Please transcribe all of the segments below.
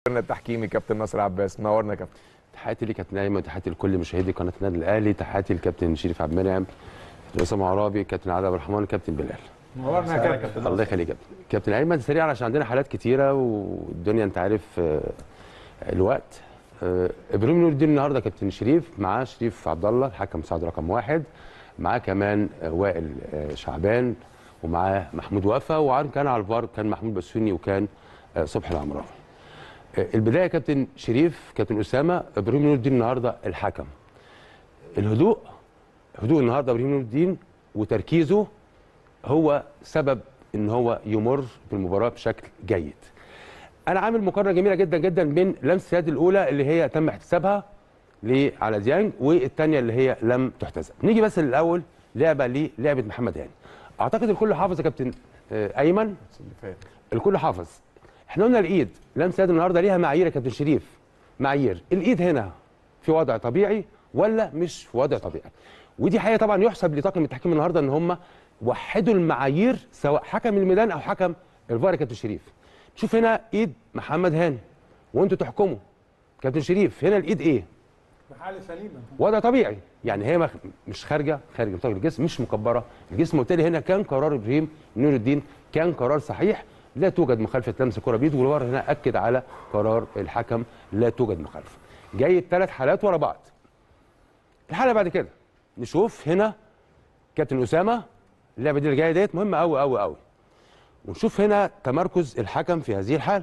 التحكيمي كابتن ناصر عباس منورنا يا كابتن تحياتي لي كابتن ايمن تحياتي لكل مشاهدي قناه النادي الاهلي تحياتي للكابتن شريف عبد المنعم كابتن اسامه عرابي كابتن عادل عبد الرحمن كابتن بلال نورنا يا كابتن الله يخليك يا كابتن كابتن ايمن سريع عشان عندنا حالات كتيره والدنيا انت عارف آه، الوقت آه، ابراهيم نور الدين النهارده كابتن شريف معاه شريف عبد الله الحكم مساعد رقم واحد معاه كمان آه، وائل آه، شعبان ومعاه محمود وفا وعن كان على الفار كان محمود بسيوني وكان آه، صبحي العمراوي آه، البدايه يا كابتن شريف كابتن اسامه ابراهيم نور الدين النهارده الحكم الهدوء هدوء النهارده ابراهيم نور الدين وتركيزه هو سبب ان هو يمر بالمباراه بشكل جيد. انا عامل مقارنه جميله جدا جدا بين لمسه اليد الاولى اللي هي تم احتسابها ل- على ديانج والثانيه اللي هي لم تحتسب. نيجي بس الاول لعبه للعبه محمد هاني. اعتقد الكل حافظ يا كابتن آه، ايمن اللي فات الكل حافظ. احنا قلنا الايد لمسه يد النهارده ليها معايير يا كابتن شريف. معايير، الايد هنا في وضع طبيعي ولا مش في وضع طبيعي؟ ودي حقيقه طبعا يحسب لطاقم التحكيم النهارده ان هم وحدوا المعايير سواء حكم الميدان او حكم الفار يا كابتن شريف. شوف هنا ايد محمد هاني وانتوا تحكموا. كابتن شريف هنا الايد ايه؟ بحاله سليمه وضع طبيعي يعني هي مخ- مش خارجه خارج نطاق الجسم مش مكبره الجسم وبالتالي هنا كان قرار ابراهيم نور الدين كان قرار صحيح لا توجد مخالفه لمس كره بيد والفار هنا اكد على قرار الحكم لا توجد مخالفه جاي ثلاث حالات ورا بعض الحاله بعد كده نشوف هنا كابتن اسامه اللعبه دي اللي جايه ديت مهمه قوي قوي قوي ونشوف هنا تمركز الحكم في هذه الحاله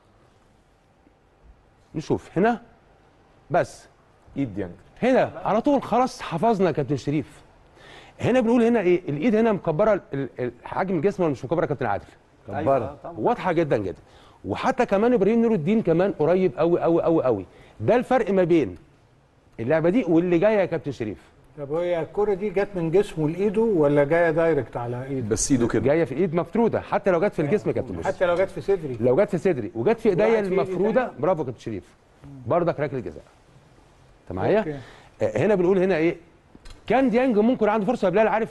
نشوف هنا بس ايد ديانج هنا على طول خلاص حفظنا يا كابتن شريف هنا بنقول هنا ايه الايد هنا مكبره ال- ال- حجم الجسم ولا مش مكبره يا كابتن عادل مكبرة. واضحه جدا جدا وحتى كمان ابراهيم نور الدين كمان قريب قوي قوي قوي قوي ده الفرق ما بين اللعبه دي واللي جايه يا كابتن شريف طب هي الكره دي جت من جسمه لايده ولا جايه دايركت على ايده بس ايده كده جايه في الايد مفروده حتى لو جت في الجسم يا كابتن بص حتى لو جت في صدري لو جت في صدري وجت في ايديا وقعت في إيدي المفروده تاني. برافو يا كابتن شريف برضك ركله جزاء انت معايا أوكي. آه، هنا بنقول هنا ايه كان ديانج ممكن عنده فرصه يا بلال عارف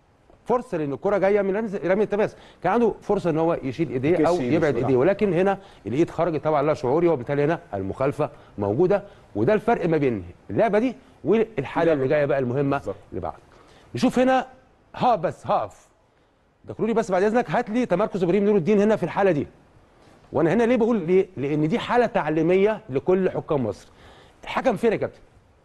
فرصه لان الكره جايه من رمز رمي التماس كان عنده فرصه ان هو يشيل ايديه او يكش إيده يبعد بسرعة. ايديه ولكن هنا الايد خرجت طبعا لا شعوري وبالتالي هنا المخالفه موجوده وده الفرق ما بين اللعبه دي والحاله اللي جايه بقى المهمه بالظبط. اللي بعد نشوف هنا هقف بس هقف دكروري بس بعد اذنك هات لي تمركز ابراهيم نور الدين هنا في الحاله دي وانا هنا ليه بقول ليه لان دي حاله تعليميه لكل حكام مصر الحكم فين يا كابتن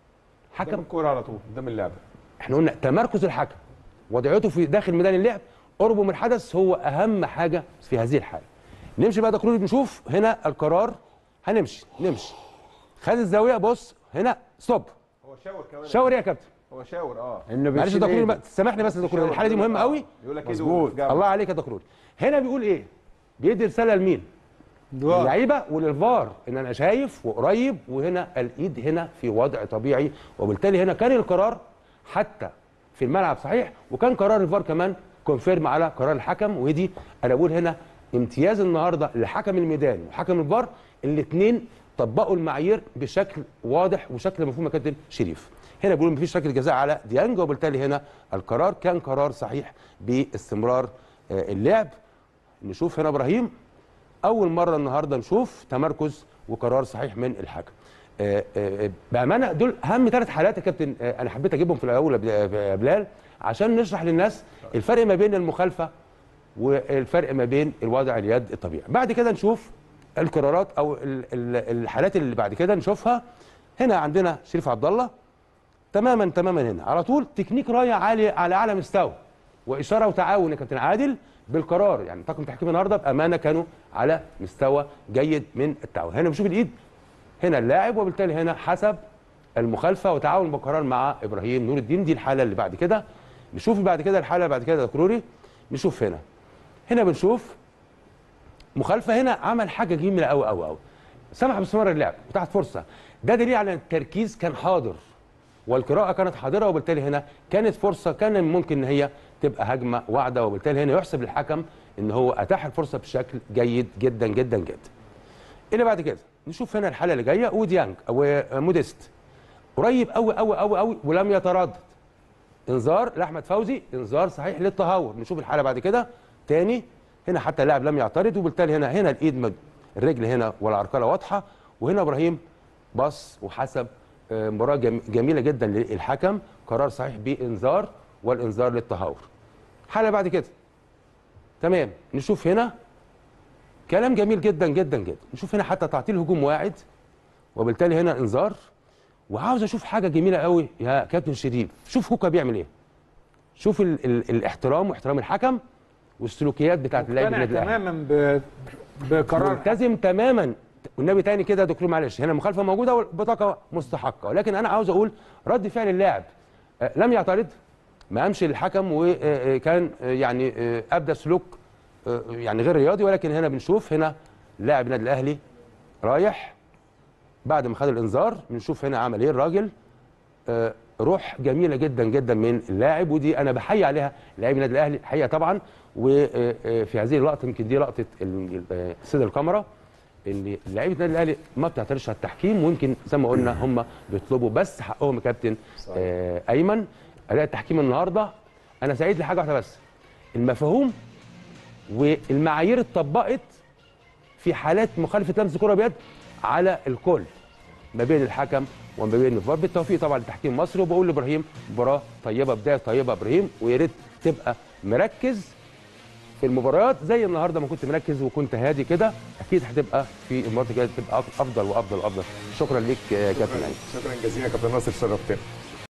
حكم حكم الكوره على طول قدام اللعبه احنا قلنا تمركز الحكم وضعيته في داخل ميدان اللعب قربه من الحدث هو اهم حاجه في هذه الحاله نمشي بقى دكتور نشوف هنا القرار هنمشي نمشي خد الزاويه بص هنا ستوب هو شاور كمان شاور إيه يا كابتن هو شاور اه انه معلش يا دكتور بقى- سامحني بس يا دكتور الحاله دي مهمه قوي يقول لك مظبوط ايده الله عليك يا دكتور هنا بيقول ايه بيدي رساله لمين دواء اللعيبه وللفار ان انا شايف وقريب وهنا الايد هنا في وضع طبيعي وبالتالي هنا كان القرار حتى في الملعب صحيح وكان قرار الفار كمان كونفيرم على قرار الحكم ودي انا بقول هنا امتياز النهارده لحكم الميدان وحكم الفار الاثنين طبقوا المعايير بشكل واضح وشكل مفهوم يا كابتن شريف هنا بيقولوا مفيش ركله جزاء على ديانج وبالتالي هنا القرار كان قرار صحيح باستمرار آه، اللعب نشوف هنا ابراهيم اول مره النهارده نشوف تمركز وقرار صحيح من الحكم آه، آه، بامانه دول اهم ثلاث حالات يا كابتن آه، انا حبيت اجيبهم في الاول يا بل- يا بلال عشان نشرح للناس الفرق ما بين المخالفه والفرق ما بين الوضع اليد الطبيعي بعد كده نشوف القرارات او ال- ال- الحالات اللي بعد كده نشوفها هنا عندنا شريف عبد الله تماما تماما هنا على طول تكنيك رايه عالي على اعلى مستوى واشاره وتعاون يا كابتن عادل بالقرار يعني طاقم تحكيم النهارده بامانه كانوا على مستوى جيد من التعاون هنا بنشوف الايد هنا اللاعب وبالتالي هنا حسب المخالفه وتعاون بالقرار مع ابراهيم نور الدين دي الحاله اللي بعد كده نشوف بعد كده الحاله اللي بعد كده يا كروري نشوف هنا هنا بنشوف مخالفه هنا عمل حاجه جميله قوي قوي قوي سمح باستمرار اللعب وتحت فرصه ده دليل على ان التركيز كان حاضر والقراءه كانت حاضره وبالتالي هنا كانت فرصه كان ممكن ان هي تبقى هجمه واعده وبالتالي هنا يحسب للحكم ان هو اتاح الفرصه بشكل جيد جدا جدا جدا. اللي بعد كده نشوف هنا الحاله اللي جايه وديانج او موديست قريب قوي قوي قوي قوي ولم يتردد انذار لاحمد فوزي انذار صحيح للتهور نشوف الحاله بعد كده تاني هنا حتى اللاعب لم يعترض وبالتالي هنا هنا الايد مد... الرجل هنا والعرقله واضحه وهنا ابراهيم بص وحسب آه، مباراه جم- جميله جدا للحكم قرار صحيح بانذار والانذار للتهور حاله بعد كده تمام نشوف هنا كلام جميل جدا جدا جدا نشوف هنا حتى تعطيل هجوم واعد وبالتالي هنا انذار وعاوز اشوف حاجه جميله قوي يا كابتن شريف شوف كوكا بيعمل ايه شوف ال ال الاحترام واحترام الحكم والسلوكيات بتاعت اللاعب مقتنع النادي الاهلي تماما ب... بقرار ملتزم تماما والنبي تاني كده يا دكتور معلش هنا المخالفه موجوده والبطاقه مستحقه ولكن انا عاوز اقول رد فعل اللاعب آه، لم يعترض ما قامش الحكم وكان يعني آه، ابدى سلوك آه، يعني غير رياضي ولكن هنا بنشوف هنا لاعب النادي الاهلي رايح بعد ما خد الانذار بنشوف هنا عمل ايه الراجل آه، روح جميله جدا جدا من اللاعب ودي انا بحيي عليها لاعبي النادي الاهلي الحقيقه طبعا وفي هذه اللقطه يمكن دي لقطه ال- آه، سيد الكاميرا ان لعيبه النادي الاهلي ما بتعترضش على التحكيم ويمكن زي ما قلنا هم بيطلبوا بس حقهم يا كابتن آه، ايمن اداء التحكيم النهارده انا سعيد لحاجه واحده بس المفاهيم والمعايير اتطبقت في حالات مخالفه لمس كره بيد على الكل ما بين الحكم وما بين الفار بالتوفيق طبعا لتحكيم مصر وبقول لابراهيم مباراه طيبه بدايه طيبه ابراهيم ويا ريت تبقى مركز في المباريات زي النهارده ما كنت مركز وكنت هادي كده اكيد هتبقى في المباراه الجايه تبقى افضل وافضل وافضل شكرا ليك يا كابتن أيمن. شكرا جزيلا يا كابتن ناصر شرفتنا